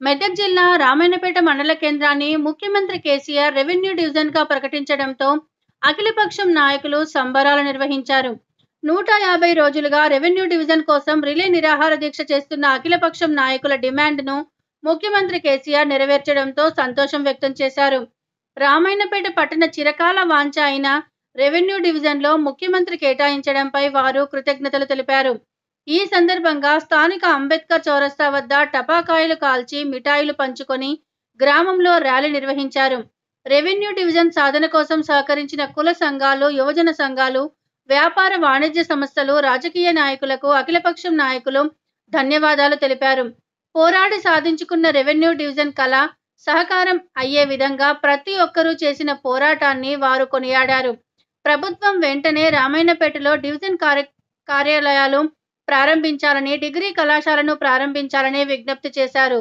మెదక్ జిల్లా రామాయణపేట మండల కేంద్రాన్ని ముఖ్యమంత్రి కేసీఆర్ రెవెన్యూ డివిజన్ గా ప్రకటించడంతో అఖిలపక్షం నాయకులు సంబరాలు నిర్వహించారు నూట యాభై రోజులుగా రెవెన్యూ డివిజన్ కోసం రిలే నిరాహార దీక్ష చేస్తున్న అఖిలపక్షం నాయకుల డిమాండ్ను ముఖ్యమంత్రి కేసీఆర్ నెరవేర్చడంతో సంతోషం వ్యక్తం చేశారు రామాయణపేట పట్టణ చిరకాల వాంఛ అయిన రెవెన్యూ డివిజన్లో ముఖ్యమంత్రి కేటాయించడంపై వారు కృతజ్ఞతలు తెలిపారు ఈ సందర్భంగా స్థానిక అంబేద్కర్ చౌరస్తా వద్ద టపాకాయలు కాల్చి మిఠాయిలు పంచుకొని గ్రామంలో ర్యాలీ నిర్వహించారు రెవెన్యూ డివిజన్ సాధన కోసం సహకరించిన కుల సంఘాలు యువజన సంఘాలు వ్యాపార వాణిజ్య సంస్థలు రాజకీయ నాయకులకు అఖిలపక్షం నాయకులు ధన్యవాదాలు తెలిపారు పోరాడి సాధించుకున్న రెవెన్యూ డివిజన్ కళ సహకారం అయ్యే విధంగా ప్రతి ఒక్కరూ చేసిన పోరాటాన్ని వారు కొనియాడారు ప్రభుత్వం వెంటనే రామాయణపేటలో డివిజన్ కార్య కార్యాలయాలు ప్రారంభించాలని డిగ్రీ కళాశాలను ప్రారంభించాలని విజ్ఞప్తి చేశారు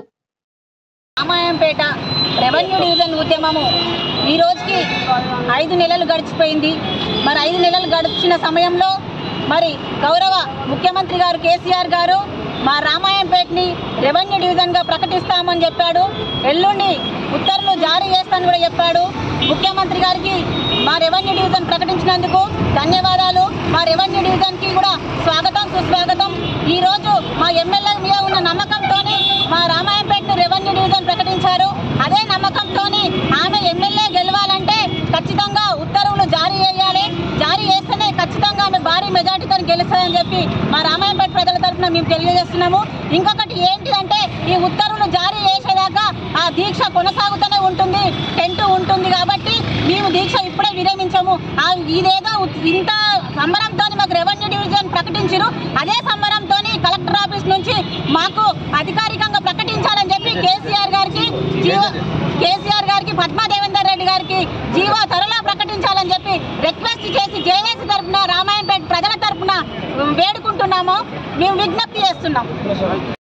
రామాయంపేట రెవెన్యూ డివిజన్ ఉద్యమము ఈ రోజుకి ఐదు నెలలు గడిచిపోయింది మరి ఐదు నెలలు గడిచిన సమయంలో మరి గౌరవ ముఖ్యమంత్రి గారు కేసీఆర్ గారు మా రామాయంపేటని రెవెన్యూ డివిజన్గా ప్రకటిస్తామని చెప్పాడు ఎల్లుండి ఉత్తర్వులు జారీ చేస్తానని కూడా చెప్పాడు ముఖ్యమంత్రి గారికి మా రెవెన్యూ డివిజన్ ప్రకటించినందుకు ధన్యవాదాలు మా రెవెన్యూ డివిజన్కి కూడా స్వాగతం సుస్వాగతం ఈ రోజు మా ఎమ్మెల్యే మీద ఉన్న నమ్మకంతోనే మా రామాయంపేటను రెవెన్యూ డివిజన్ ప్రకటించారు అదే నమ్మకంతోని ఆమె ఎమ్మెల్యే గెలవాలంటే ఖచ్చితంగా ఉత్తర్వులు జారీ చేయాలి జారీ చేస్తేనే ఖచ్చితంగా ఆమె భారీ మెజార్టీతో గెలుస్తుందని చెప్పి మా రామాయంపేట ప్రజల తరఫున మేము తెలియజేస్తున్నాము ఇంకొకటి ఏంటిదంటే ఈ ఉత్తర్వులు జారీ చేసేదాకా ఆ దీక్ష కొనసాగుతూనే ఉంటుంది టెంట్ ఉంటుంది కాబట్టి మేము దీక్ష ఇప్పుడే విరమించము ఆ ఇదేదో ఉత్- ఇంత సంబరంతో మాకు రెవెన్యూ డివిజన్ ప్రకటించారు అదే సంబరంతో కలెక్టర్ ఆఫీస్ నుంచి మాకు అధికారికంగా ప్రకటించాలని చెప్పి కేసీఆర్ గారికి జీవో కేసీఆర్ గారికి పద్మా దేవేందర్ రెడ్డి గారికి జీవో త్వరలో ప్రకటించాలని చెప్పి రిక్వెస్ట్ చేసి జేఏసీ తరఫున రామాయంపేట ప్రజల తరఫున వేడుకుంటున్నాము మేము విజ్ఞప్తి చేస్తున్నాం